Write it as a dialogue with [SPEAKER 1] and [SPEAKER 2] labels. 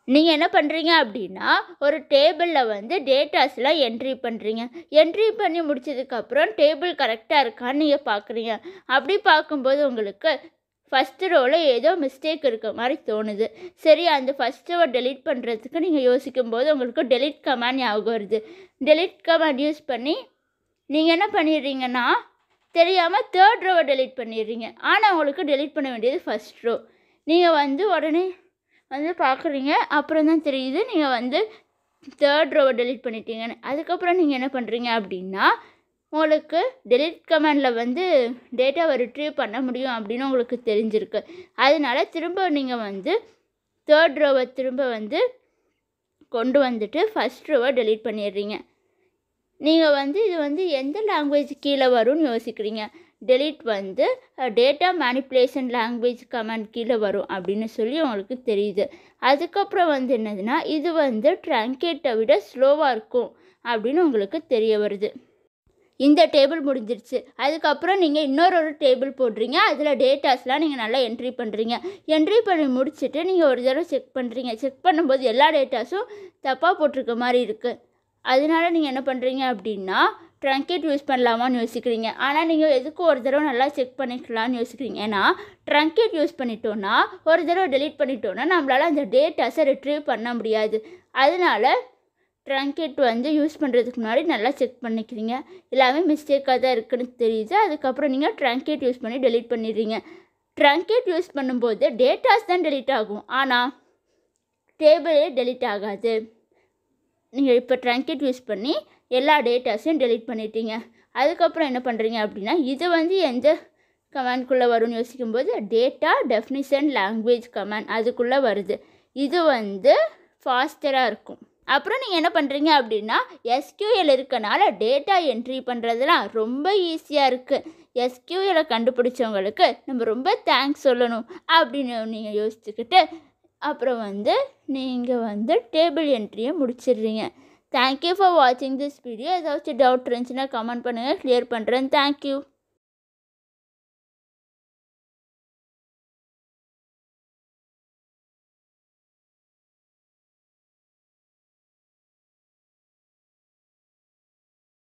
[SPEAKER 1] நீங்கள் என்ன பண்ணுறீங்க அப்படின்னா ஒரு டேபிளில் வந்து டேட்டாஸ்லாம் என்ட்ரி பண்ணுறீங்க என்ட்ரி பண்ணி முடிச்சதுக்கப்புறம் டேபிள் கரெக்டாக இருக்கான்னு நீங்கள் பார்க்குறீங்க அப்படி பார்க்கும்போது உங்களுக்கு ஃபஸ்ட்டு ரோவில் ஏதோ மிஸ்டேக் இருக்க மாதிரி தோணுது சரி அந்த ஃபஸ்ட் ரோவை டெலீட் பண்ணுறதுக்கு நீங்கள் யோசிக்கும் போது உங்களுக்கு டெலீட் கமாண்ட் ஞாபகம் வருது டெலீட் கமாண்ட் யூஸ் பண்ணி நீங்கள் என்ன பண்ணிடுறீங்கன்னா தெரியாமல் தேர்ட் ரோவை டெலீட் பண்ணிடுறீங்க ஆனால் உங்களுக்கு டெலீட் பண்ண வேண்டியது ஃபஸ்ட் ரோ நீங்கள் வந்து உடனே வந்து பார்க்குறீங்க அப்புறம் தான் தெரியுது நீங்கள் வந்து தேர்ட் ரோவை டெலீட் பண்ணிட்டீங்கன்னு அதுக்கப்புறம் நீங்கள் என்ன பண்ணுறீங்க அப்படின்னா உங்களுக்கு டெலிட் கமாண்டில் வந்து டேட்டாவை ரிட்ரீவ் பண்ண முடியும் அப்படின்னு உங்களுக்கு தெரிஞ்சிருக்கு அதனால திரும்ப நீங்கள் வந்து தேர்ட் ரோவை திரும்ப வந்து கொண்டு வந்துட்டு ஃபஸ்ட் ரோவை டெலீட் பண்ணிடுறீங்க நீங்கள் வந்து இது வந்து எந்த லாங்குவேஜ் கீழே வரும்னு யோசிக்கிறீங்க டெலீட் வந்து டேட்டா மேனிப்புலேஷன் லாங்குவேஜ் கமாண்ட் கீழே வரும் அப்படின்னு சொல்லி உங்களுக்கு தெரியுது அதுக்கப்புறம் வந்து என்னதுன்னா இது வந்து ட்ரங்கேட்டை விட ஸ்லோவாக இருக்கும் அப்படின்னு உங்களுக்கு தெரிய வருது இந்த டேபிள் முடிஞ்சிருச்சு அதுக்கப்புறம் நீங்கள் இன்னொரு ஒரு டேபிள் போடுறீங்க அதில் டேட்டாஸ்லாம் நீங்கள் நல்லா என்ட்ரி பண்ணுறீங்க என்ட்ரி பண்ணி முடிச்சுட்டு நீங்கள் ஒரு தடவை செக் பண்ணுறீங்க செக் பண்ணும்போது எல்லா டேட்டாஸும் தப்பாக போட்டிருக்க மாதிரி இருக்குது அதனால நீங்கள் என்ன பண்ணுறீங்க அப்படின்னா ட்ரங்கேட் யூஸ் பண்ணலாமான்னு யோசிக்கிறீங்க ஆனால் நீங்கள் எதுக்கு ஒரு தடவை நல்லா செக் பண்ணிக்கலாம்னு யோசிக்கிறீங்க ஏன்னா ட்ரங்கேட் யூஸ் பண்ணிட்டோன்னா ஒரு தடவை டெலீட் பண்ணிட்டோன்னா நம்மளால் அந்த டேட்டாஸை ரிட்ரீவ் பண்ண முடியாது அதனால ட்ரங்கேட் வந்து யூஸ் பண்ணுறதுக்கு முன்னாடி நல்லா செக் பண்ணிக்கிறீங்க எல்லாமே மிஸ்டேக்காக தான் இருக்குன்னு தெரியுது அதுக்கப்புறம் நீங்கள் ட்ரங்கேட் யூஸ் பண்ணி டெலீட் பண்ணிடுறீங்க ட்ரங்கேட் யூஸ் பண்ணும்போது டேட்டாஸ் தான் டெலீட் ஆகும் ஆனால் டேபிளே டெலீட் ஆகாது நீங்கள் இப்போ ட்ரங்கேட் யூஸ் பண்ணி எல்லா டேட்டாஸையும் டெலீட் பண்ணிட்டீங்க அதுக்கப்புறம் என்ன பண்ணுறீங்க அப்படின்னா இது வந்து எந்த கமாண்ட்குள்ளே வரும்னு யோசிக்கும்போது டேட்டா டெஃபினிஷன் லாங்குவேஜ் கமாண்ட் அதுக்குள்ளே வருது இது வந்து ஃபாஸ்டராக இருக்கும் அப்புறம் நீங்கள் என்ன பண்ணுறீங்க அப்படின்னா எஸ்கியூஎல் இருக்கனால டேட்டா என்ட்ரி பண்ணுறதுலாம் ரொம்ப ஈஸியாக இருக்குது எஸ்கியூஎலை கண்டுபிடிச்சவங்களுக்கு நம்ம ரொம்ப தேங்க்ஸ் சொல்லணும் அப்படின்னு நீங்கள் யோசிச்சுக்கிட்டு அப்புறம் வந்து நீங்கள் வந்து டேபிள் என்ட்ரியை முடிச்சிடுறீங்க தேங்க்யூ ஃபார் வாட்சிங் திஸ் வீடியோ ஏதாச்சும் டவுட் இருந்துச்சுன்னா கமெண்ட் பண்ணுங்கள் க்ளியர் பண்ணுறேன் தேங்க்யூ